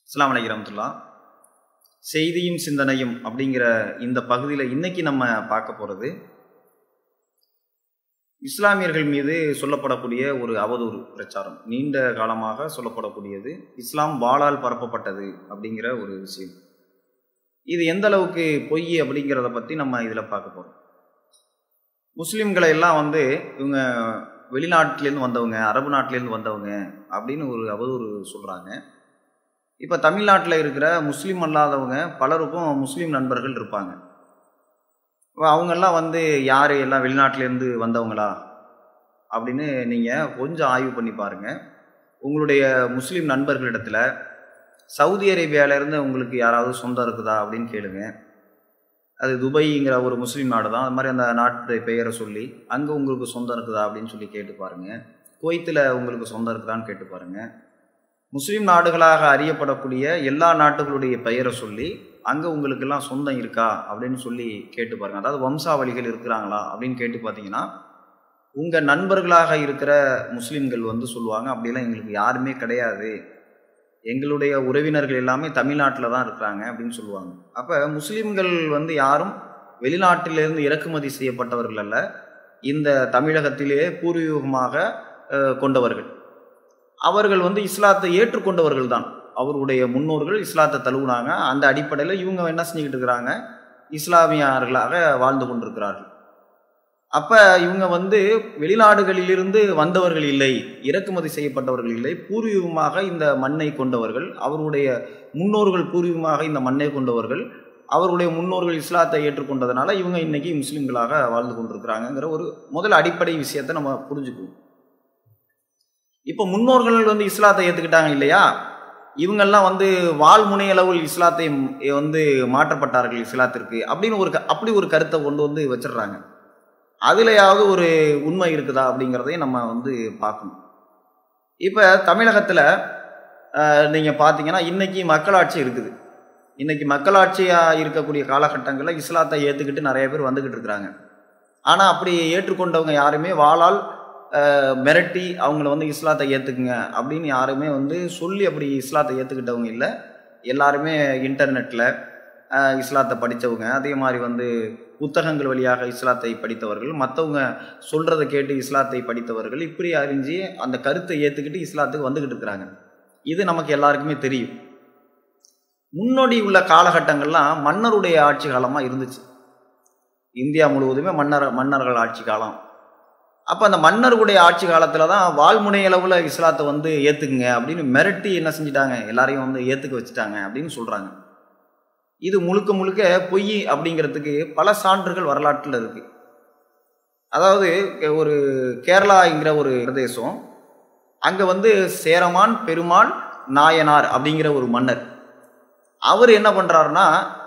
அஸ்ஸலாமு அலைக்கும் ரஹ்மத்துல்லா செய்தியும் சிந்தனையும் அப்படிங்கிற இந்த பகுதியில் இன்னைக்கு நம்ம பார்க்க போகிறது இஸ்லாமியர்கள் மீது சொல்லப்படக்கூடிய ஒரு அவதூறு பிரச்சாரம் நீண்ட காலமாக சொல்லப்படக்கூடியது இஸ்லாம் வாளால் பரப்பப்பட்டது அப்படிங்கிற ஒரு விஷயம் இது எந்த அளவுக்கு பொய் அப்படிங்கிறத பற்றி நம்ம இதில் பார்க்க போகிறோம் முஸ்லீம்களை எல்லாம் வந்து இவங்க வெளிநாட்டிலேருந்து வந்தவங்க அரபு நாட்டிலேருந்து வந்தவங்க அப்படின்னு ஒரு அவதூறு சொல்கிறாங்க இப்போ தமிழ்நாட்டில் இருக்கிற முஸ்லீம் அல்லாதவங்க பலருக்கும் முஸ்லீம் நண்பர்கள் இருப்பாங்க அவங்கெல்லாம் வந்து யார் எல்லாம் வெளிநாட்டிலேருந்து வந்தவங்களா அப்படின்னு நீங்கள் கொஞ்சம் ஆய்வு பண்ணி பாருங்கள் உங்களுடைய முஸ்லீம் நண்பர்களிடத்தில் சவுதி அரேபியாவிலேருந்து உங்களுக்கு யாராவது சொந்தம் இருக்குதா அப்படின்னு கேளுங்க அது துபைங்கிற ஒரு முஸ்லீம் நாடு தான் அது மாதிரி அந்த நாட்டுடைய பெயரை சொல்லி அங்கே உங்களுக்கு சொந்தம் இருக்குதா அப்படின்னு சொல்லி கேட்டு பாருங்கள் குவைத்தில் உங்களுக்கு சொந்தம் இருக்குதான்னு கேட்டு பாருங்கள் முஸ்லீம் நாடுகளாக அறியப்படக்கூடிய எல்லா நாட்டுகளுடைய பெயரை சொல்லி அங்கே உங்களுக்கெல்லாம் சொந்தம் இருக்கா அப்படின்னு சொல்லி கேட்டு பாருங்கள் அதாவது வம்சாவளிகள் இருக்கிறாங்களா அப்படின்னு கேட்டு பார்த்தீங்கன்னா உங்கள் நண்பர்களாக இருக்கிற முஸ்லீம்கள் வந்து சொல்லுவாங்க அப்படிலாம் எங்களுக்கு யாருமே கிடையாது எங்களுடைய உறவினர்கள் எல்லாமே தமிழ்நாட்டில் தான் இருக்கிறாங்க அப்படின்னு சொல்லுவாங்க அப்போ முஸ்லீம்கள் வந்து யாரும் வெளிநாட்டிலிருந்து இறக்குமதி செய்யப்பட்டவர்கள் அல்ல இந்த தமிழகத்திலே பூர்வீகமாக கொண்டவர்கள் அவர்கள் வந்து இஸ்லாத்தை ஏற்றுக்கொண்டவர்கள் தான் அவருடைய முன்னோர்கள் இஸ்லாத்தை தழுவுனாங்க அந்த அடிப்படையில் இவங்க என்ன செஞ்சுக்கிட்டு இருக்கிறாங்க இஸ்லாமியர்களாக வாழ்ந்து கொண்டிருக்கிறார்கள் அப்போ இவங்க வந்து வெளிநாடுகளிலிருந்து வந்தவர்கள் இல்லை இறக்குமதி செய்யப்பட்டவர்கள் இல்லை பூர்வீகமாக இந்த மண்ணை கொண்டவர்கள் அவருடைய முன்னோர்கள் பூர்வீகமாக இந்த மண்ணை கொண்டவர்கள் அவருடைய முன்னோர்கள் இஸ்லாத்தை ஏற்றுக்கொண்டதுனால இவங்க இன்னைக்கு முஸ்லீம்களாக வாழ்ந்து கொண்டிருக்கிறாங்கங்கிற ஒரு முதல் அடிப்படை விஷயத்தை நம்ம புரிஞ்சுக்குவோம் இப்போ முன்னோர்கள் வந்து இஸ்லாத்தை ஏற்றுக்கிட்டாங்க இல்லையா இவங்கெல்லாம் வந்து வாழ்முனை அளவில் இஸ்லாத்தை வந்து மாற்றப்பட்டார்கள் இஸ்லாத்திற்கு அப்படின்னு ஒரு அப்படி ஒரு கருத்தை கொண்டு வந்து வச்சிடுறாங்க அதுலையாவது ஒரு உண்மை இருக்குதா அப்படிங்கிறதையும் நம்ம வந்து பார்க்கணும் இப்போ தமிழகத்தில் நீங்கள் பார்த்தீங்கன்னா இன்னைக்கு மக்களாட்சி இருக்குது இன்னைக்கு மக்களாட்சியாக இருக்கக்கூடிய காலகட்டங்களில் இஸ்லாத்தை ஏற்றுக்கிட்டு நிறைய பேர் வந்துக்கிட்டு இருக்கிறாங்க ஆனால் அப்படி ஏற்றுக்கொண்டவங்க யாருமே வாளால் மிரட்டி அவங்கள வந்து இஸ்லாத்தை ஏற்றுக்குங்க அப்படின்னு யாருமே வந்து சொல்லி அப்படி இஸ்லாத்தை ஏற்றுக்கிட்டவங்க இல்லை எல்லாருமே இன்டர்நெட்டில் இஸ்லாத்தை படித்தவங்க அதே மாதிரி வந்து புத்தகங்கள் வழியாக இஸ்லாத்தை படித்தவர்கள் மற்றவங்க சொல்கிறத கேட்டு இஸ்லாத்தை படித்தவர்கள் இப்படி அறிஞ்சு அந்த கருத்தை ஏற்றுக்கிட்டு இஸ்லாத்துக்கு வந்துக்கிட்டு இருக்கிறாங்க இது நமக்கு எல்லாருக்குமே தெரியும் முன்னோடி உள்ள காலகட்டங்கள்லாம் மன்னருடைய ஆட்சி காலமாக இருந்துச்சு இந்தியா முழுவதுமே மன்னர் மன்னர்கள் ஆட்சி காலம் அப்போ அந்த மன்னர்களுடைய ஆட்சி காலத்தில் தான் வாழ்முனை அளவில் இஸ்லாத்தை வந்து ஏற்றுக்குங்க அப்படின்னு மிரட்டி என்ன செஞ்சிட்டாங்க எல்லாரையும் வந்து ஏற்றுக்க வச்சுட்டாங்க அப்படின்னு சொல்கிறாங்க இது முழுக்க முழுக்க பொய் அப்படிங்கிறதுக்கு பல சான்றுகள் வரலாற்றில் இருக்கு அதாவது ஒரு கேரளாங்கிற ஒரு பிரதேசம் அங்கே வந்து சேரமான் பெருமாள் நாயனார் அப்படிங்கிற ஒரு மன்னர் அவர் என்ன பண்ணுறாருன்னா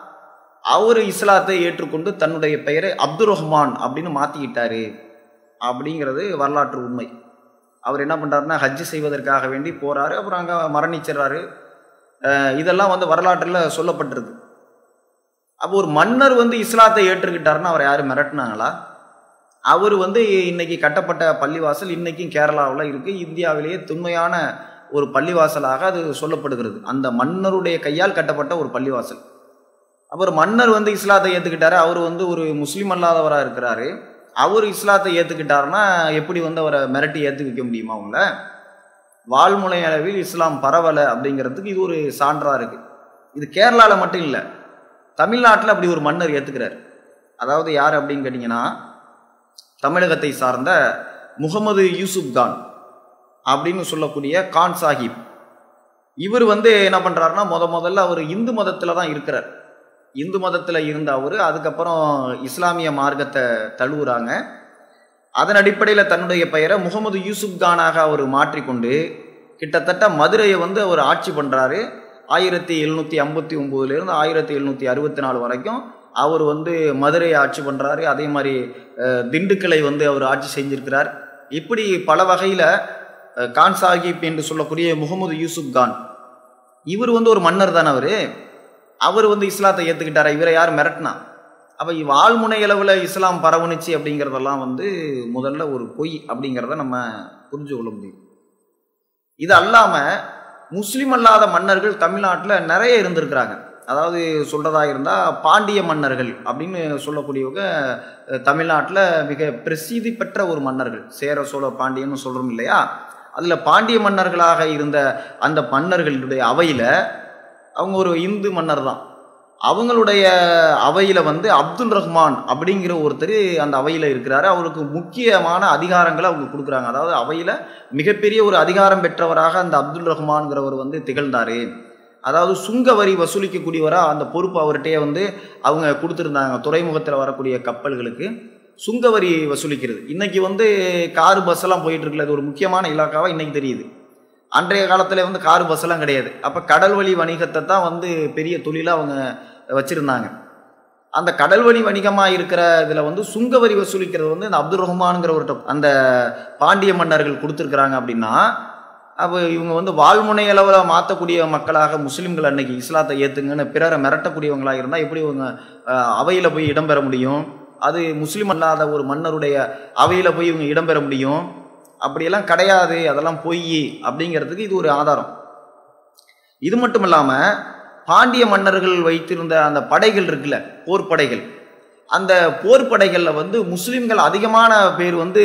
அவர் இஸ்லாத்தை ஏற்றுக்கொண்டு தன்னுடைய பெயரை அப்துல் ரஹ்மான் அப்படின்னு மாற்றிக்கிட்டாரு அப்படிங்கிறது வரலாற்று உண்மை அவர் என்ன பண்ணுறாருன்னா ஹஜ்ஜு செய்வதற்காக வேண்டி போகிறாரு அப்புறம் அங்கே மரணிச்சிடுறாரு இதெல்லாம் வந்து வரலாற்றில் சொல்லப்பட்டிருக்கு அப்போ ஒரு மன்னர் வந்து இஸ்லாத்தை ஏற்றுக்கிட்டாருன்னா அவர் யாரும் மிரட்டினாங்களா அவர் வந்து இன்னைக்கு கட்டப்பட்ட பள்ளிவாசல் இன்னைக்கும் கேரளாவில் இருக்குது இந்தியாவிலேயே தொன்மையான ஒரு பள்ளிவாசலாக அது சொல்லப்படுகிறது அந்த மன்னருடைய கையால் கட்டப்பட்ட ஒரு பள்ளிவாசல் அப்புறம் மன்னர் வந்து இஸ்லாத்தை ஏற்றுக்கிட்டாரு அவர் வந்து ஒரு முஸ்லீம் அல்லாதவராக இருக்கிறாரு அவர் இஸ்லாத்தை ஏற்றுக்கிட்டாருன்னா எப்படி வந்து அவரை மிரட்டி ஏற்று வைக்க முடியுமா அவங்கள வாழ்முனை அளவில் இஸ்லாம் பரவலை அப்படிங்கிறதுக்கு இது ஒரு சான்றாக இருக்குது இது கேரளாவில் மட்டும் இல்லை தமிழ்நாட்டில் அப்படி ஒரு மன்னர் ஏற்றுக்கிறார் அதாவது யார் அப்படின்னு கேட்டிங்கன்னா தமிழகத்தை சார்ந்த முகமது யூசுப் கான் அப்படின்னு சொல்லக்கூடிய கான் சாஹிப் இவர் வந்து என்ன பண்ணுறாருன்னா முத முதல்ல அவர் இந்து மதத்தில் தான் இருக்கிறார் இந்து மதத்தில் இருந்த அவர் அதுக்கப்புறம் இஸ்லாமிய மார்க்கத்தை தழுவுறாங்க அதன் அடிப்படையில் தன்னுடைய பெயரை முகமது யூசுப் கானாக அவர் மாற்றிக்கொண்டு கிட்டத்தட்ட மதுரையை வந்து அவர் ஆட்சி பண்ணுறாரு ஆயிரத்தி எழுநூற்றி ஐம்பத்தி ஒம்போதுலேருந்து ஆயிரத்தி எழுநூற்றி அறுபத்தி நாலு வரைக்கும் அவர் வந்து மதுரையை ஆட்சி பண்ணுறாரு அதே மாதிரி திண்டுக்கலை வந்து அவர் ஆட்சி செஞ்சிருக்கிறார் இப்படி பல வகையில் கான் சாஹிப் என்று சொல்லக்கூடிய முகமது யூசுப் கான் இவர் வந்து ஒரு மன்னர் தானே அவர் அவர் வந்து இஸ்லாத்தை ஏற்றுக்கிட்டாரா இவரை யார் மிரட்டினா அப்போ வாழ்முனை அளவில் இஸ்லாம் பரவுனுச்சு அப்படிங்கிறதெல்லாம் வந்து முதல்ல ஒரு பொய் அப்படிங்கிறத நம்ம புரிஞ்சு கொள்ள முடியும் இது அல்லாமல் முஸ்லீம் அல்லாத மன்னர்கள் தமிழ்நாட்டில் நிறைய இருந்திருக்கிறாங்க அதாவது சொல்கிறதா இருந்தால் பாண்டிய மன்னர்கள் அப்படின்னு சொல்லக்கூடியவங்க தமிழ்நாட்டில் மிக பிரசித்தி பெற்ற ஒரு மன்னர்கள் சேர சோழ பாண்டியன்னு சொல்கிறோம் இல்லையா அதில் பாண்டிய மன்னர்களாக இருந்த அந்த மன்னர்களுடைய அவையில் அவங்க ஒரு இந்து மன்னர் தான் அவங்களுடைய அவையில் வந்து அப்துல் ரஹ்மான் அப்படிங்கிற ஒருத்தர் அந்த அவையில் இருக்கிறாரு அவருக்கு முக்கியமான அதிகாரங்களை அவங்க கொடுக்குறாங்க அதாவது அவையில் மிகப்பெரிய ஒரு அதிகாரம் பெற்றவராக அந்த அப்துல் ரஹ்மான்கிறவர் வந்து திகழ்ந்தார் அதாவது சுங்க வரி வசூலிக்கக்கூடியவராக அந்த பொறுப்பு அவர்கிட்டயே வந்து அவங்க கொடுத்துருந்தாங்க துறைமுகத்தில் வரக்கூடிய கப்பல்களுக்கு சுங்க வரி வசூலிக்கிறது இன்னைக்கு வந்து காரு பஸ் எல்லாம் போயிட்டு இருக்குல்ல அது ஒரு முக்கியமான இலாக்காவாக இன்னைக்கு தெரியுது அன்றைய காலத்தில் வந்து காரு பஸ் எல்லாம் கிடையாது அப்போ கடல் வழி வணிகத்தை தான் வந்து பெரிய தொழிலாக அவங்க வச்சுருந்தாங்க அந்த கடல் வழி வணிகமாக இருக்கிற இதில் வந்து சுங்க வரி வசூலிக்கிறது வந்து இந்த அப்துல் ரஹ்மானுங்கிறவர்கிட்ட அந்த பாண்டிய மன்னர்கள் கொடுத்துருக்குறாங்க அப்படின்னா அப்போ இவங்க வந்து வாழ்முனை அளவில் மாற்றக்கூடிய மக்களாக முஸ்லீம்கள் அன்னைக்கு இஸ்லாத்தை ஏற்றுங்கன்னு பிறரை மிரட்டக்கூடியவங்களாக இருந்தால் எப்படி இவங்க அவையில் போய் இடம்பெற முடியும் அது முஸ்லீம் அல்லாத ஒரு மன்னருடைய அவையில் போய் இவங்க இடம்பெற முடியும் அப்படியெல்லாம் கிடையாது அதெல்லாம் பொய் அப்படிங்கிறதுக்கு இது ஒரு ஆதாரம் இது மட்டும் இல்லாமல் பாண்டிய மன்னர்கள் வைத்திருந்த அந்த படைகள் இருக்குல்ல போர் படைகள் அந்த போர் படைகளில் வந்து முஸ்லீம்கள் அதிகமான பேர் வந்து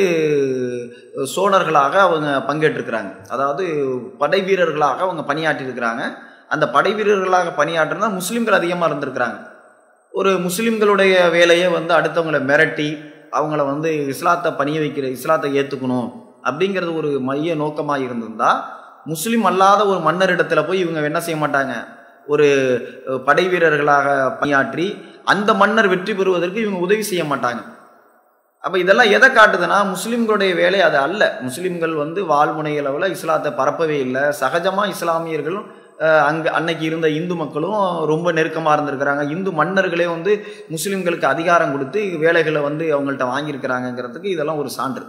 சோழர்களாக அவங்க பங்கேற்றிருக்கிறாங்க அதாவது படை வீரர்களாக அவங்க பணியாற்றிருக்கிறாங்க அந்த படை வீரர்களாக பணியாற்றினா முஸ்லீம்கள் அதிகமாக இருந்திருக்கிறாங்க ஒரு முஸ்லீம்களுடைய வேலையை வந்து அடுத்தவங்களை மிரட்டி அவங்கள வந்து இஸ்லாத்தை பணிய வைக்கிற இஸ்லாத்தை ஏற்றுக்கணும் அப்படிங்கிறது ஒரு மைய நோக்கமாக இருந்திருந்தா முஸ்லீம் அல்லாத ஒரு மன்னரிடத்துல போய் இவங்க என்ன செய்ய மாட்டாங்க ஒரு படை வீரர்களாக பணியாற்றி அந்த மன்னர் வெற்றி பெறுவதற்கு இவங்க உதவி செய்ய மாட்டாங்க அப்போ இதெல்லாம் எதை காட்டுதுன்னா முஸ்லீம்களுடைய வேலை அது அல்ல முஸ்லீம்கள் வந்து வாழ்முனை அளவில் இஸ்லாத்தை பரப்பவே இல்லை சகஜமாக இஸ்லாமியர்களும் அங்கே அன்னைக்கு இருந்த இந்து மக்களும் ரொம்ப நெருக்கமாக இருந்திருக்கிறாங்க இந்து மன்னர்களே வந்து முஸ்லீம்களுக்கு அதிகாரம் கொடுத்து வேலைகளை வந்து அவங்கள்ட்ட வாங்கியிருக்கிறாங்கங்கிறதுக்கு இதெல்லாம் ஒரு சான்று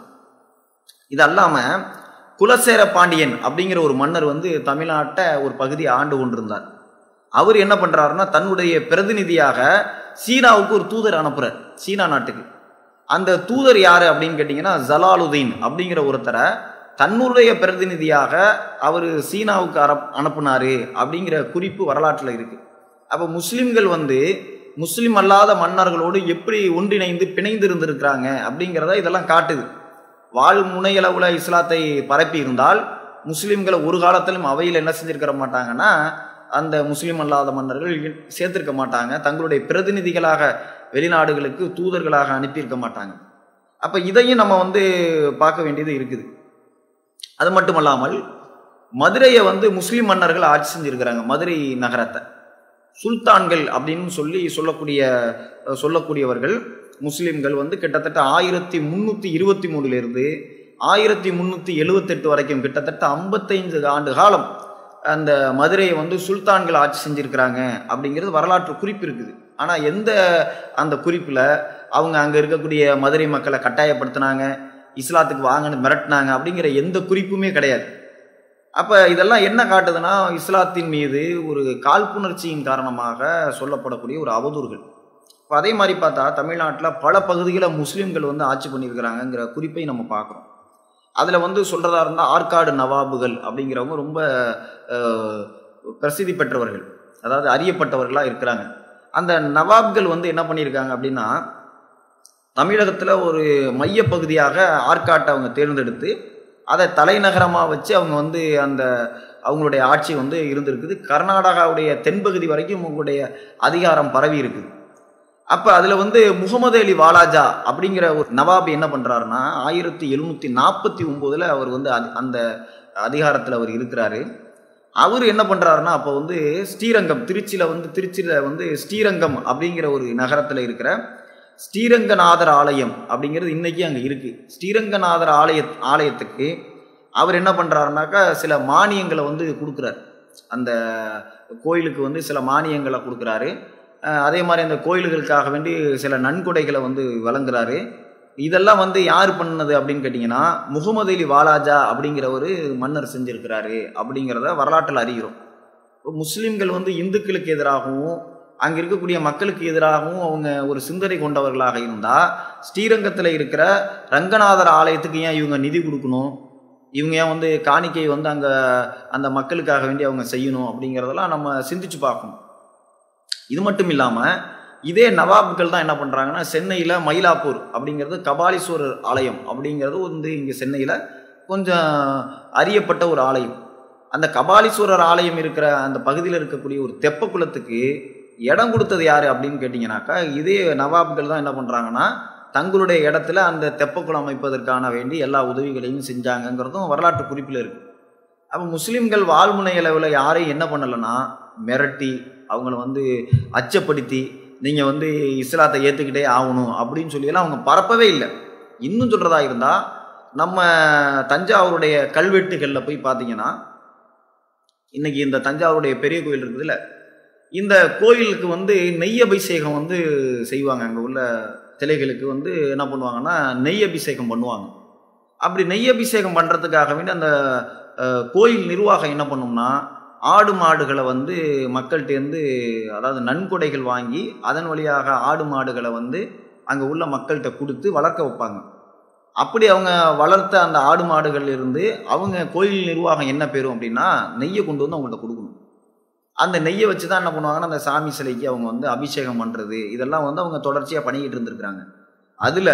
இது அல்லாமல் குலசேர பாண்டியன் அப்படிங்கிற ஒரு மன்னர் வந்து தமிழ்நாட்டை ஒரு பகுதியை ஆண்டு கொண்டிருந்தார் அவர் என்ன பண்ணுறாருன்னா தன்னுடைய பிரதிநிதியாக சீனாவுக்கு ஒரு தூதர் அனுப்புகிறார் சீனா நாட்டுக்கு அந்த தூதர் யார் அப்படின்னு கேட்டிங்கன்னா ஜலாலுதீன் அப்படிங்கிற ஒருத்தரை தன்னுடைய பிரதிநிதியாக அவர் சீனாவுக்கு அர அனுப்புனாரு அப்படிங்கிற குறிப்பு வரலாற்றில் இருக்குது அப்போ முஸ்லீம்கள் வந்து முஸ்லீம் அல்லாத மன்னர்களோடு எப்படி ஒன்றிணைந்து பிணைந்து இருந்திருக்கிறாங்க அப்படிங்கிறத இதெல்லாம் காட்டுது வாழ் முனையளவில் இஸ்லாத்தை பரப்பி இருந்தால் முஸ்லீம்களை ஒரு காலத்திலும் அவையில் என்ன செஞ்சிருக்கிற மாட்டாங்கன்னா அந்த முஸ்லீம் அல்லாத மன்னர்கள் சேர்த்திருக்க மாட்டாங்க தங்களுடைய பிரதிநிதிகளாக வெளிநாடுகளுக்கு தூதர்களாக அனுப்பியிருக்க மாட்டாங்க அப்போ இதையும் நம்ம வந்து பார்க்க வேண்டியது இருக்குது அது மட்டுமல்லாமல் மதுரையை வந்து முஸ்லீம் மன்னர்கள் ஆட்சி செஞ்சிருக்கிறாங்க மதுரை நகரத்தை சுல்தான்கள் அப்படின்னு சொல்லி சொல்லக்கூடிய சொல்லக்கூடியவர்கள் முஸ்லீம்கள் வந்து கிட்டத்தட்ட ஆயிரத்தி முந்நூற்றி இருபத்தி மூணுலேருந்து ஆயிரத்தி முந்நூற்றி எழுவத்தெட்டு வரைக்கும் கிட்டத்தட்ட ஐம்பத்தைந்து ஆண்டு காலம் அந்த மதுரையை வந்து சுல்தான்கள் ஆட்சி செஞ்சுருக்கிறாங்க அப்படிங்கிறது வரலாற்று குறிப்பு இருக்குது ஆனால் எந்த அந்த குறிப்பில் அவங்க அங்கே இருக்கக்கூடிய மதுரை மக்களை கட்டாயப்படுத்தினாங்க இஸ்லாத்துக்கு வாங்கன்னு மிரட்டினாங்க அப்படிங்கிற எந்த குறிப்புமே கிடையாது அப்போ இதெல்லாம் என்ன காட்டுதுன்னா இஸ்லாத்தின் மீது ஒரு காழ்ப்புணர்ச்சியின் காரணமாக சொல்லப்படக்கூடிய ஒரு அவதூறுகள் இப்போ அதே மாதிரி பார்த்தா தமிழ்நாட்டில் பல பகுதிகளில் முஸ்லீம்கள் வந்து ஆட்சி பண்ணியிருக்கிறாங்கங்கிற குறிப்பை நம்ம பார்க்குறோம் அதில் வந்து சொல்கிறதா இருந்தால் ஆற்காடு நவாபுகள் அப்படிங்கிறவங்க ரொம்ப பிரசித்தி பெற்றவர்கள் அதாவது அறியப்பட்டவர்களாக இருக்கிறாங்க அந்த நவாப்கள் வந்து என்ன பண்ணியிருக்காங்க அப்படின்னா தமிழகத்தில் ஒரு மையப்பகுதியாக ஆற்காட்டை அவங்க தேர்ந்தெடுத்து அதை தலைநகரமாக வச்சு அவங்க வந்து அந்த அவங்களுடைய ஆட்சி வந்து இருந்திருக்குது கர்நாடகாவுடைய தென்பகுதி வரைக்கும் உங்களுடைய அதிகாரம் பரவி இருக்குது அப்போ அதில் வந்து முகமது அலி வாலாஜா அப்படிங்கிற ஒரு நவாப் என்ன பண்ணுறாருன்னா ஆயிரத்தி எழுநூற்றி நாற்பத்தி ஒம்போதில் அவர் வந்து அந்த அதிகாரத்தில் அவர் இருக்கிறாரு அவர் என்ன பண்ணுறாருன்னா அப்போ வந்து ஸ்ரீரங்கம் திருச்சியில் வந்து திருச்சியில் வந்து ஸ்ரீரங்கம் அப்படிங்கிற ஒரு நகரத்தில் இருக்கிற ஸ்ரீரங்கநாதர் ஆலயம் அப்படிங்கிறது இன்றைக்கி அங்கே இருக்குது ஸ்ரீரங்கநாதர் ஆலய ஆலயத்துக்கு அவர் என்ன பண்ணுறாருனாக்கா சில மானியங்களை வந்து கொடுக்குறாரு அந்த கோயிலுக்கு வந்து சில மானியங்களை கொடுக்குறாரு அதே மாதிரி அந்த கோயில்களுக்காக வேண்டி சில நன்கொடைகளை வந்து வழங்குறாரு இதெல்லாம் வந்து யார் பண்ணது அப்படின்னு கேட்டிங்கன்னா முகமது அலி வாலாஜா அப்படிங்கிற ஒரு மன்னர் செஞ்சுருக்கிறாரு அப்படிங்கிறத வரலாற்றில் அறிகிறோம் இப்போ முஸ்லீம்கள் வந்து இந்துக்களுக்கு எதிராகவும் அங்கே இருக்கக்கூடிய மக்களுக்கு எதிராகவும் அவங்க ஒரு சிந்தனை கொண்டவர்களாக இருந்தால் ஸ்ரீரங்கத்தில் இருக்கிற ரங்கநாதர் ஆலயத்துக்கு ஏன் இவங்க நிதி கொடுக்கணும் இவங்க ஏன் வந்து காணிக்கை வந்து அங்கே அந்த மக்களுக்காக வேண்டி அவங்க செய்யணும் அப்படிங்கிறதெல்லாம் நம்ம சிந்திச்சு பார்க்கணும் இது மட்டும் இல்லாமல் இதே நவாப்கள் தான் என்ன பண்ணுறாங்கன்னா சென்னையில் மயிலாப்பூர் அப்படிங்கிறது கபாலீஸ்வரர் ஆலயம் அப்படிங்கிறது வந்து இங்கே சென்னையில் கொஞ்சம் அறியப்பட்ட ஒரு ஆலயம் அந்த கபாலீஸ்வரர் ஆலயம் இருக்கிற அந்த பகுதியில் இருக்கக்கூடிய ஒரு தெப்ப குளத்துக்கு இடம் கொடுத்தது யார் அப்படின்னு கேட்டிங்கனாக்கா இதே நவாப்கள் தான் என்ன பண்ணுறாங்கன்னா தங்களுடைய இடத்துல அந்த தெப்பக்குளம் அமைப்பதற்கான வேண்டி எல்லா உதவிகளையும் செஞ்சாங்கங்கிறதும் வரலாற்று குறிப்பில் இருக்குது அப்போ முஸ்லீம்கள் வாழ்முனை அளவில் யாரையும் என்ன பண்ணலைன்னா மிரட்டி அவங்கள வந்து அச்சப்படுத்தி நீங்கள் வந்து இஸ்லாத்தை ஏற்றுக்கிட்டே ஆகணும் அப்படின்னு சொல்லியெல்லாம் அவங்க பரப்பவே இல்லை இன்னும் சொல்கிறதா இருந்தால் நம்ம தஞ்சாவூருடைய கல்வெட்டுகளில் போய் பார்த்தீங்கன்னா இன்னைக்கு இந்த தஞ்சாவூருடைய பெரிய கோயில் இருக்குதுல்ல இந்த கோயிலுக்கு வந்து நெய் அபிஷேகம் வந்து செய்வாங்க அங்கே உள்ள சிலைகளுக்கு வந்து என்ன பண்ணுவாங்கன்னா நெய் அபிஷேகம் பண்ணுவாங்க அப்படி நெய் அபிஷேகம் பண்ணுறதுக்காக வேண்டி அந்த அஹ், கோயில் நிர்வாகம் என்ன பண்ணும்னா ஆடு மாடுகளை வந்து மக்கள்கிட்டேருந்து அதாவது நன்கொடைகள் வாங்கி அதன் வழியாக ஆடு மாடுகளை வந்து அங்கே உள்ள மக்கள்கிட்ட கொடுத்து வளர்க்க வைப்பாங்க அப்படி அவங்க வளர்த்த அந்த ஆடு மாடுகள் இருந்து அவங்க கோயில் நிர்வாகம் என்ன பெறும் அப்படின்னா நெய்யை கொண்டு வந்து அவங்கள்ட்ட கொடுக்கணும் அந்த நெய்யை வச்சு தான் என்ன பண்ணுவாங்கன்னா அந்த சாமி சிலைக்கு அவங்க வந்து அபிஷேகம் பண்ணுறது இதெல்லாம் வந்து அவங்க தொடர்ச்சியாக பண்ணிக்கிட்டு இருந்திருக்கிறாங்க அதில்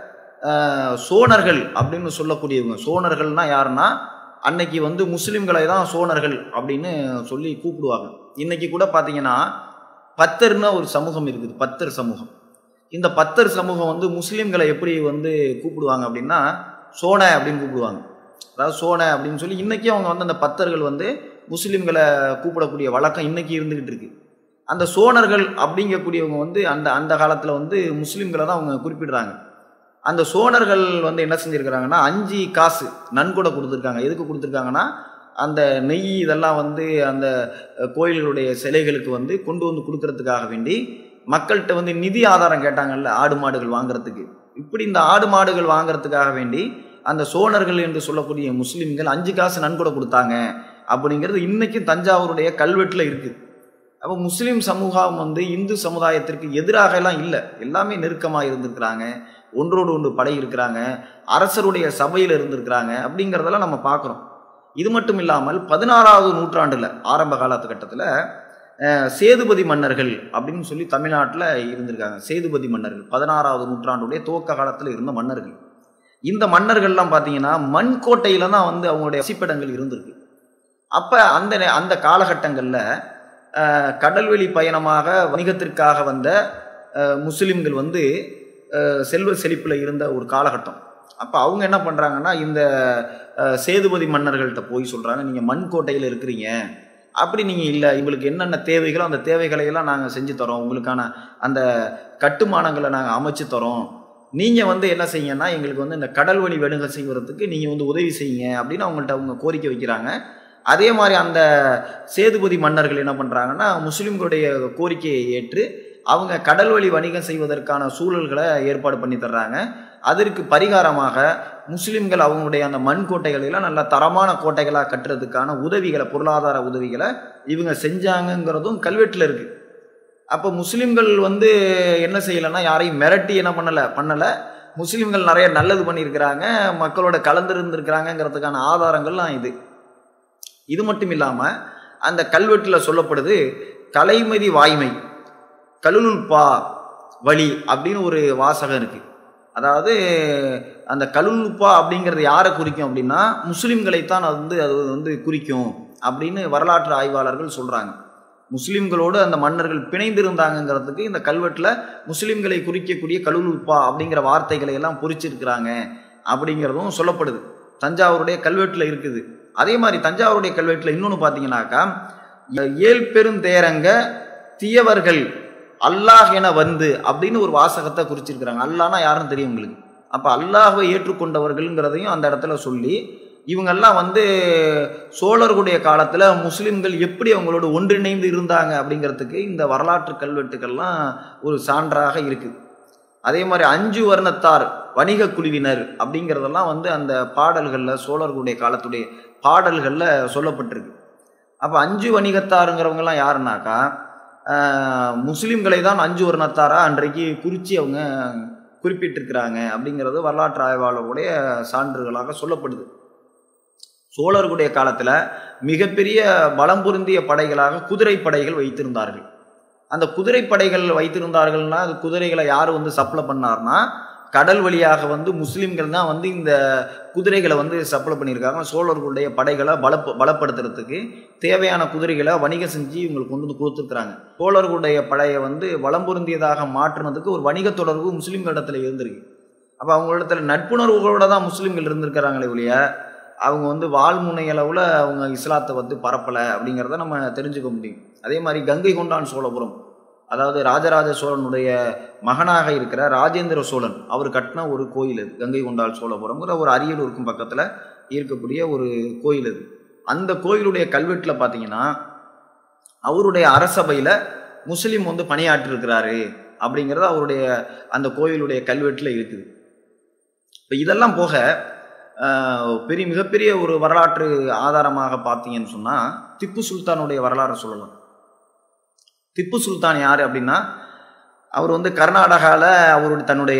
சோனர்கள் அப்படின்னு சொல்லக்கூடியவங்க சோனர்கள்னா யாருன்னா அன்னைக்கு வந்து முஸ்லீம்களை தான் சோனர்கள் அப்படின்னு சொல்லி கூப்பிடுவாங்க இன்னைக்கு கூட பார்த்தீங்கன்னா பத்தர்னு ஒரு சமூகம் இருக்குது பத்தர் சமூகம் இந்த பத்தர் சமூகம் வந்து முஸ்லீம்களை எப்படி வந்து கூப்பிடுவாங்க அப்படின்னா சோன அப்படின்னு கூப்பிடுவாங்க அதாவது சோன அப்படின்னு சொல்லி இன்னைக்கு அவங்க வந்து அந்த பத்தர்கள் வந்து முஸ்லீம்களை கூப்பிடக்கூடிய வழக்கம் இன்னைக்கு இருந்துகிட்டு இருக்கு அந்த சோனர்கள் அப்படிங்கக்கூடியவங்க வந்து அந்த அந்த காலத்தில் வந்து முஸ்லீம்களை தான் அவங்க குறிப்பிடுறாங்க அந்த சோனர்கள் வந்து என்ன செஞ்சுருக்கிறாங்கன்னா அஞ்சு காசு நன்கொடை கொடுத்துருக்காங்க எதுக்கு கொடுத்துருக்காங்கன்னா அந்த நெய் இதெல்லாம் வந்து அந்த அஹ், கோயில்களுடைய சிலைகளுக்கு வந்து கொண்டு வந்து கொடுக்கறதுக்காக வேண்டி மக்கள்கிட்ட வந்து நிதி ஆதாரம் கேட்டாங்கல்ல ஆடு மாடுகள் வாங்குறதுக்கு இப்படி இந்த ஆடு மாடுகள் வாங்குறதுக்காக வேண்டி அந்த சோனர்கள் என்று சொல்லக்கூடிய முஸ்லிம்கள் அஞ்சு காசு நன்கொடை கொடுத்தாங்க அப்படிங்கிறது இன்னைக்கும் தஞ்சாவூருடைய கல்வெட்டில் இருக்குது அப்போ முஸ்லீம் சமூகம் வந்து இந்து சமுதாயத்திற்கு எதிராக எல்லாம் இல்லை எல்லாமே நெருக்கமாக இருந்திருக்கிறாங்க ஒன்றோடு ஒன்று படை இருக்கிறாங்க அரசருடைய சபையில் இருந்திருக்கிறாங்க அப்படிங்கிறதெல்லாம் நம்ம பார்க்குறோம் இது மட்டும் இல்லாமல் பதினாறாவது நூற்றாண்டில் ஆரம்ப காலத்துக்கட்டத்தில் சேதுபதி மன்னர்கள் அப்படின்னு சொல்லி தமிழ்நாட்டில் இருந்திருக்காங்க சேதுபதி மன்னர்கள் பதினாறாவது நூற்றாண்டுடைய துவக்க காலத்தில் இருந்த மன்னர்கள் இந்த மன்னர்கள்லாம் பார்த்தீங்கன்னா மண் கோட்டையில தான் வந்து அவங்களுடைய வசிப்பிடங்கள் இருந்திருக்கு அப்போ அந்த நே- அந்த காலகட்டங்களில் கடல்வெளி பயணமாக வணிகத்திற்காக வந்த அஹ், முஸ்லிம்கள் வந்து அஹ், செல்வ செழிப்பில் இருந்த ஒரு காலகட்டம் அப்போ அவங்க என்ன பண்ணுறாங்கன்னா இந்த அஹ், சேதுபதி மன்னர்கள்ட்ட போய் சொல்கிறாங்க நீங்கள் மண் கோட்டையில் இருக்கிறீங்க அப்படி நீங்கள் இல்லை உங்களுக்கு என்னென்ன தேவைகளோ அந்த தேவைகளை எல்லாம் நாங்கள் செஞ்சு தரோம் உங்களுக்கான அந்த கட்டுமானங்களை நாங்கள் அமைச்சு தரோம் நீங்கள் வந்து என்ன செய்யுங்கன்னா எங்களுக்கு வந்து இந்த கடல் வழி வணிகம் செய்வதற்கு நீங்கள் வந்து உதவி செய்யுங்க அப்படின்னு அவங்கள்ட்ட அவங்க கோரிக்கை வைக்கிறாங்க அதே மாதிரி அந்த சேதுபதி மன்னர்கள் என்ன பண்ணுறாங்கன்னா முஸ்லீம்களுடைய கோரிக்கையை ஏற்று அவங்க கடல் வழி வணிகம் செய்வதற்கான சூழல்களை ஏற்பாடு பண்ணி தர்றாங்க அதற்கு பரிகாரமாக முஸ்லிம்கள் அவங்களுடைய அந்த மண் கோட்டைகளை எல்லாம் நல்ல தரமான கோட்டைகளாக கட்டுறதுக்கான உதவிகளை பொருளாதார உதவிகளை இவங்க செஞ்சாங்கங்கிறதும் கல்வெட்டில் இருக்கு அப்போ முஸ்லிம்கள் வந்து என்ன செய்யலைன்னா யாரையும் மிரட்டி என்ன பண்ணலை பண்ணலை முஸ்லிம்கள் நிறைய நல்லது பண்ணியிருக்கிறாங்க மக்களோட கலந்துருந்துருக்கிறாங்கங்கிறதுக்கான ஆதாரங்கள்லாம் இது இது மட்டும் இல்லாமல் அந்த கல்வெட்டில் சொல்லப்படுது கலைமதி வாய்மை கலுலுல்பா வழி அப்படின்னு ஒரு வாசகம் இருக்கு அதாவது அந்த கலுலுப்பா அப்படிங்கிறது யாரை குறிக்கும் அப்படின்னா முஸ்லிம்களைத்தான் அது வந்து அது வந்து குறிக்கும் அப்படின்னு வரலாற்று ஆய்வாளர்கள் சொல்றாங்க முஸ்லிம்களோடு அந்த மன்னர்கள் பிணைந்திருந்தாங்கங்கிறதுக்கு இந்த கல்வெட்டில் முஸ்லிம்களை குறிக்கக்கூடிய கலுலுப்பா அப்படிங்கிற வார்த்தைகளை எல்லாம் பொறிச்சிருக்கிறாங்க அப்படிங்கிறதும் சொல்லப்படுது தஞ்சாவூருடைய கல்வெட்டில் இருக்குது அதே மாதிரி தஞ்சாவூருடைய கல்வெட்டில் இன்னொன்று பார்த்தீங்கன்னாக்கா ஏழ் பெருந்தேரங்க தீயவர்கள் அல்லாஹ் என வந்து அப்படின்னு ஒரு வாசகத்தை குறிச்சிருக்கிறாங்க அல்லாஹ்னா யாருன்னு தெரியும் உங்களுக்கு அப்போ அல்லாஹ்வை ஏற்றுக்கொண்டவர்கள்ங்கிறதையும் அந்த இடத்துல சொல்லி இவங்கெல்லாம் வந்து சோழர்களுடைய காலத்தில் முஸ்லிம்கள் எப்படி அவங்களோட ஒன்றிணைந்து இருந்தாங்க அப்படிங்கிறதுக்கு இந்த வரலாற்று கல்வெட்டுக்கள்லாம் ஒரு சான்றாக இருக்குது அதே மாதிரி அஞ்சு வர்ணத்தார் வணிக குழுவினர் அப்படிங்கிறதெல்லாம் வந்து அந்த பாடல்களில் சோழர்களுடைய காலத்துடைய பாடல்களில் சொல்லப்பட்டிருக்கு அப்போ அஞ்சு வணிகத்தாருங்கிறவங்கலாம் யாருன்னாக்கா ஆஹ், முஸ்லிம்களை தான் அஞ்சு வர்ணத்தாரா அன்றைக்கு குறித்து அவங்க குறிப்பிட்டிருக்கிறாங்க அப்படிங்கிறது வரலாற்று ஆய்வாளருடைய சான்றுகளாக சொல்லப்படுது சோழர்களுடைய காலத்துல மிகப்பெரிய பலம் பொருந்திய படைகளாக குதிரை படைகள் வைத்திருந்தார்கள் அந்த குதிரை படைகள் வைத்திருந்தார்கள்னா அது குதிரைகளை யார் வந்து சப்ளை பண்ணார்னா கடல் வழியாக வந்து முஸ்லிம்கள் தான் வந்து இந்த குதிரைகளை வந்து சப்ளை பண்ணியிருக்காங்க சோழர்களுடைய படைகளை பல பலப்படுத்துறதுக்கு தேவையான குதிரைகளை வணிகம் செஞ்சு இவங்களுக்கு கொண்டு வந்து கொடுத்துருக்குறாங்க சோழர்களுடைய படையை வந்து வளம் பொருந்தியதாக மாற்றுனதுக்கு ஒரு வணிக தொடர்பு முஸ்லிம்களிடத்துல இருந்திருக்கு அப்போ அவங்களிடத்துல நட்புணர்வுகளோட தான் முஸ்லிம்கள் இருந்திருக்கிறாங்களே ஒழிய அவங்க வந்து வாழ்முனை அளவில் அவங்க இஸ்லாத்தை வந்து பரப்பலை அப்படிங்கிறத நம்ம தெரிஞ்சுக்க முடியும் அதே மாதிரி கங்கை கொண்டான் சோழபுரம் அதாவது ராஜராஜ சோழனுடைய மகனாக இருக்கிற ராஜேந்திர சோழன் அவர் கட்டின ஒரு கோயில் அது கங்கை கொண்டாள் சோழபுரம்ங்கிற ஒரு அரியலூருக்கும் பக்கத்தில் இருக்கக்கூடிய ஒரு கோயில் அது அந்த கோயிலுடைய கல்வெட்டில் பார்த்தீங்கன்னா அவருடைய அரசபையில் முஸ்லீம் வந்து பணியாற்றிருக்கிறாரு அப்படிங்கிறது அவருடைய அந்த கோயிலுடைய கல்வெட்டில் இருக்குது இப்போ இதெல்லாம் போக பெரிய மிகப்பெரிய ஒரு வரலாற்று ஆதாரமாக பார்த்தீங்கன்னு சொன்னால் திப்பு சுல்தானுடைய வரலாறு சொல்லலாம் திப்பு சுல்தான் யார் அப்படின்னா அவர் வந்து கர்நாடகாவில் அவருடைய தன்னுடைய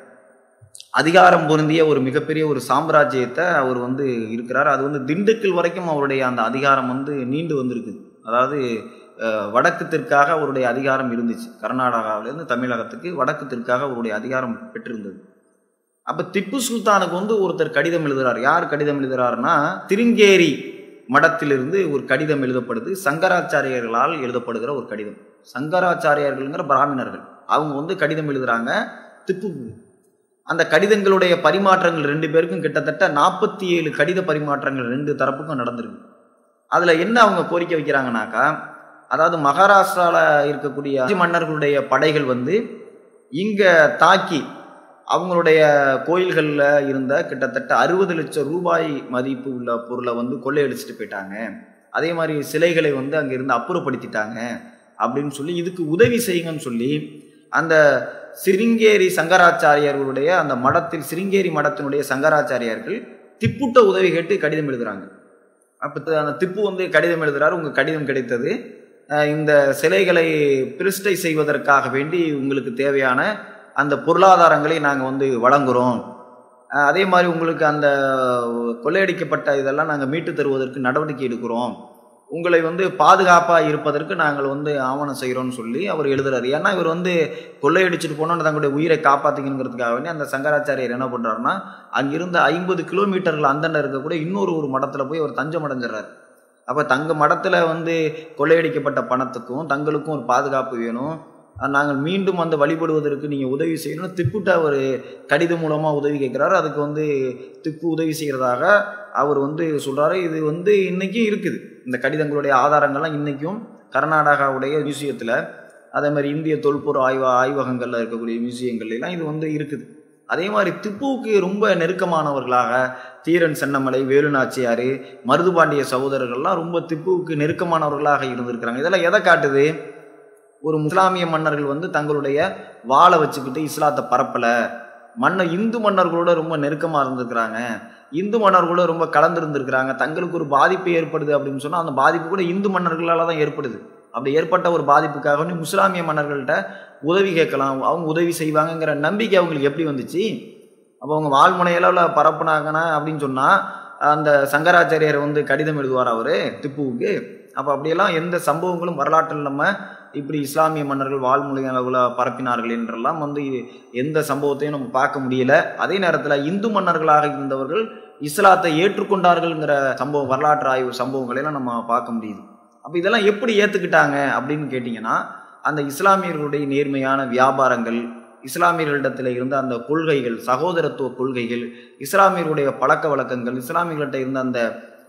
அதிகாரம் பொருந்திய ஒரு மிகப்பெரிய ஒரு சாம்ராஜ்யத்தை அவர் வந்து இருக்கிறார் அது வந்து திண்டுக்கல் வரைக்கும் அவருடைய அந்த அதிகாரம் வந்து நீண்டு வந்திருக்குது அதாவது வடக்கு தெற்காக அவருடைய அதிகாரம் இருந்துச்சு கர்நாடகாவிலேருந்து தமிழகத்துக்கு வடக்கு தெற்காக அவருடைய அதிகாரம் பெற்றிருந்தது அப்போ திப்பு சுல்தானுக்கு வந்து ஒருத்தர் கடிதம் எழுதுறார் யார் கடிதம் எழுதுறாருன்னா திருங்கேரி மடத்திலிருந்து ஒரு கடிதம் எழுதப்படுது சங்கராச்சாரியர்களால் எழுதப்படுகிற ஒரு கடிதம் சங்கராச்சாரியர்கள்ங்கிற பிராமணர்கள் அவங்க வந்து கடிதம் எழுதுறாங்க திப்பு அந்த கடிதங்களுடைய பரிமாற்றங்கள் ரெண்டு பேருக்கும் கிட்டத்தட்ட நாற்பத்தி ஏழு கடித பரிமாற்றங்கள் ரெண்டு தரப்புக்கும் நடந்திருக்கு அதில் என்ன அவங்க கோரிக்கை வைக்கிறாங்கனாக்கா அதாவது மகாராஷ்டிராவில் இருக்கக்கூடிய மன்னர்களுடைய படைகள் வந்து இங்கே தாக்கி அவங்களுடைய கோயில்களில் இருந்த கிட்டத்தட்ட அறுபது லட்சம் ரூபாய் மதிப்பு உள்ள பொருளை வந்து கொள்ளையடிச்சிட்டு போயிட்டாங்க அதே மாதிரி சிலைகளை வந்து அங்கிருந்து அப்புறப்படுத்திட்டாங்க அப்படின்னு சொல்லி இதுக்கு உதவி செய்யுங்கன்னு சொல்லி அந்த சிருங்கேரி சங்கராச்சாரியர்களுடைய அந்த மடத்தில் சிருங்கேரி மடத்தினுடைய சங்கராச்சாரியார்கள் திப்புட்ட உதவி கேட்டு கடிதம் எழுதுறாங்க அப்போ அந்த திப்பு வந்து கடிதம் எழுதுறாரு உங்கள் கடிதம் கிடைத்தது இந்த சிலைகளை பிரதிஷ்டை செய்வதற்காக வேண்டி உங்களுக்கு தேவையான அந்த பொருளாதாரங்களை நாங்கள் வந்து வழங்குகிறோம் அதே மாதிரி உங்களுக்கு அந்த கொள்ளையடிக்கப்பட்ட இதெல்லாம் நாங்கள் மீட்டு தருவதற்கு நடவடிக்கை எடுக்கிறோம் உங்களை வந்து பாதுகாப்பாக இருப்பதற்கு நாங்கள் வந்து ஆவணம் செய்கிறோம்னு சொல்லி அவர் எழுதுறாரு ஏன்னா இவர் வந்து கொள்ளையடிச்சிட்டு போனோன்னு தங்களுடைய உயிரை காப்பாற்றிக்கணுங்கிறதுக்காக வேண்டி அந்த சங்கராச்சாரியர் என்ன பண்ணுறாருன்னா அங்கிருந்து ஐம்பது கிலோமீட்டர்கள் அந்தண்ட இருக்கக்கூடிய இன்னொரு ஒரு மடத்தில் போய் அவர் தஞ்சம் அடைஞ்சிடறாரு அப்போ தங்க மடத்தில் வந்து கொள்ளையடிக்கப்பட்ட பணத்துக்கும் தங்களுக்கும் ஒரு பாதுகாப்பு வேணும் நாங்கள் மீண்டும் அந்த வழிபடுவதற்கு நீங்கள் உதவி செய்யணும் திப்புட்ட ஒரு கடிதம் மூலமாக உதவி கேட்குறாரு அதுக்கு வந்து திப்பு உதவி செய்கிறதாக அவர் வந்து சொல்கிறாரு இது வந்து இன்றைக்கும் இருக்குது இந்த கடிதங்களுடைய ஆதாரங்கள்லாம் இன்றைக்கும் கர்நாடகாவுடைய மியூசியத்தில் அதே மாதிரி இந்திய தொல்பொருள் ஆய்வ ஆய்வகங்களில் இருக்கக்கூடிய மியூசியங்கள்லாம் இது வந்து இருக்குது அதே மாதிரி திப்புவுக்கு ரொம்ப நெருக்கமானவர்களாக தீரன் சென்னமலை வேலுநாச்சியார் மருதுபாண்டிய சகோதரர்கள்லாம் ரொம்ப திப்புவுக்கு நெருக்கமானவர்களாக இருந்திருக்கிறாங்க இதெல்லாம் எதை காட்டுது ஒரு முஸ்லாமிய மன்னர்கள் வந்து தங்களுடைய வாழை வச்சுக்கிட்டு இஸ்லாத்தை பரப்பலை மன்னர் இந்து மன்னர்களோட ரொம்ப நெருக்கமாக இருந்திருக்கிறாங்க இந்து மன்னர்களோட ரொம்ப கலந்துருந்துருக்கிறாங்க தங்களுக்கு ஒரு பாதிப்பு ஏற்படுது அப்படின்னு சொன்னால் அந்த பாதிப்பு கூட இந்து மன்னர்களால் தான் ஏற்படுது அப்படி ஏற்பட்ட ஒரு பாதிப்புக்காக வந்து முஸ்லாமிய மன்னர்கள்ட்ட உதவி கேட்கலாம் அவங்க உதவி செய்வாங்கங்கிற நம்பிக்கை அவங்களுக்கு எப்படி வந்துச்சு அப்போ அவங்க வாழ்முனையில பரப்புனாங்கன்னா அப்படின்னு சொன்னால் அந்த சங்கராச்சாரியர் வந்து கடிதம் எழுதுவார் அவர் திப்புவுக்கு அப்போ அப்படியெல்லாம் எந்த சம்பவங்களும் வரலாற்றில் நம்ம இப்படி இஸ்லாமிய மன்னர்கள் வாழ்மொழி அளவில் பரப்பினார்கள் என்றெல்லாம் வந்து எந்த சம்பவத்தையும் நம்ம பார்க்க முடியல அதே நேரத்தில் இந்து மன்னர்களாக இருந்தவர்கள் இஸ்லாத்தை ஏற்றுக்கொண்டார்கள்ங்கிற சம்பவம் வரலாற்று ஆய்வு சம்பவங்களெல்லாம் நம்ம பார்க்க முடியுது அப்போ இதெல்லாம் எப்படி ஏற்றுக்கிட்டாங்க அப்படின்னு கேட்டிங்கன்னா அந்த இஸ்லாமியர்களுடைய நேர்மையான வியாபாரங்கள் இஸ்லாமியர்களிடத்தில் இருந்த அந்த கொள்கைகள் சகோதரத்துவ கொள்கைகள் இஸ்லாமியருடைய பழக்க வழக்கங்கள் இஸ்லாமியர்கள்ட்ட இருந்த அந்த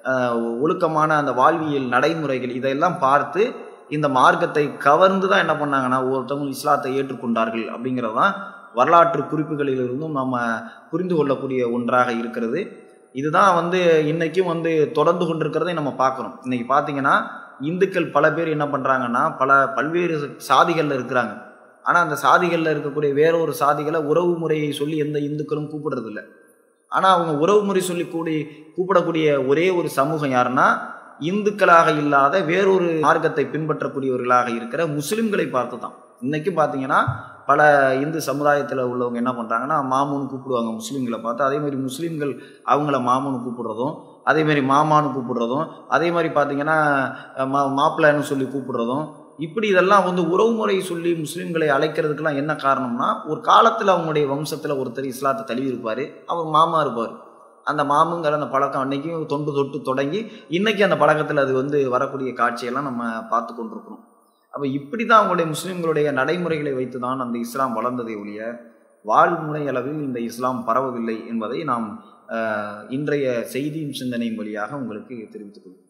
ஒழுக்கமான அந்த வாழ்வியல் நடைமுறைகள் இதையெல்லாம் பார்த்து இந்த மார்க்கத்தை கவர்ந்து தான் என்ன பண்ணாங்கன்னா ஒருத்தவங்க இஸ்லாத்தை ஏற்றுக்கொண்டார்கள் அப்படிங்கிறது தான் வரலாற்று குறிப்புகளிலிருந்தும் நம்ம புரிந்து கொள்ளக்கூடிய ஒன்றாக இருக்கிறது இதுதான் வந்து இன்னைக்கும் வந்து தொடர்ந்து கொண்டிருக்கிறதை நம்ம பார்க்குறோம் இன்னைக்கு பார்த்தீங்கன்னா இந்துக்கள் பல பேர் என்ன பண்ணுறாங்கன்னா பல பல்வேறு சாதிகளில் இருக்கிறாங்க ஆனால் அந்த சாதிகளில் இருக்கக்கூடிய வேற ஒரு சாதிகளை உறவு முறையை சொல்லி எந்த இந்துக்களும் கூப்பிடுறதில்ல ஆனால் அவங்க உறவு முறை சொல்லி கூடி கூப்பிடக்கூடிய ஒரே ஒரு சமூகம் யாருன்னா இந்துக்களாக இல்லாத வேறொரு மார்க்கத்தை பின்பற்றக்கூடியவர்களாக இருக்கிற முஸ்லிம்களை பார்த்து தான் இன்னைக்கும் பார்த்தீங்கன்னா பல இந்து சமுதாயத்தில் உள்ளவங்க என்ன பண்ணுறாங்கன்னா மாமுன்னு கூப்பிடுவாங்க முஸ்லீம்களை பார்த்து அதே மாதிரி முஸ்லீம்கள் அவங்கள மாமுன்னு கூப்பிடுறதும் அதே மாதிரி மாமான்னு கூப்பிடுறதும் அதே மாதிரி பார்த்தீங்கன்னா அஹ், மா மாப்பிள்ளைன்னு சொல்லி கூப்பிடுறதும் இப்படி இதெல்லாம் வந்து உறவுமுறை சொல்லி முஸ்லீம்களை அழைக்கிறதுக்கெல்லாம் என்ன காரணம்னா ஒரு காலத்தில் அவங்களுடைய வம்சத்தில் ஒருத்தர் இஸ்லாத்தை தழுவி இருப்பார் அவர் மாமா இருப்பார் அந்த மாமுங்கிற அந்த பழக்கம் அன்னைக்கும் தொண்டு தொட்டு தொடங்கி இன்னைக்கு அந்த பழக்கத்தில் அது வந்து வரக்கூடிய காட்சியெல்லாம் நம்ம பார்த்து கொண்டிருக்கிறோம் அப்போ இப்படி தான் அவங்களுடைய முஸ்லீம்களுடைய நடைமுறைகளை வைத்து தான் அந்த இஸ்லாம் வளர்ந்ததை ஒழிய வாழ்முறை அளவில் இந்த இஸ்லாம் பரவவில்லை என்பதை நாம் ஆஹ், இன்றைய செய்தியும் சிந்தனையும் வழியாக உங்களுக்கு தெரிவித்துக் கொள்கிறோம்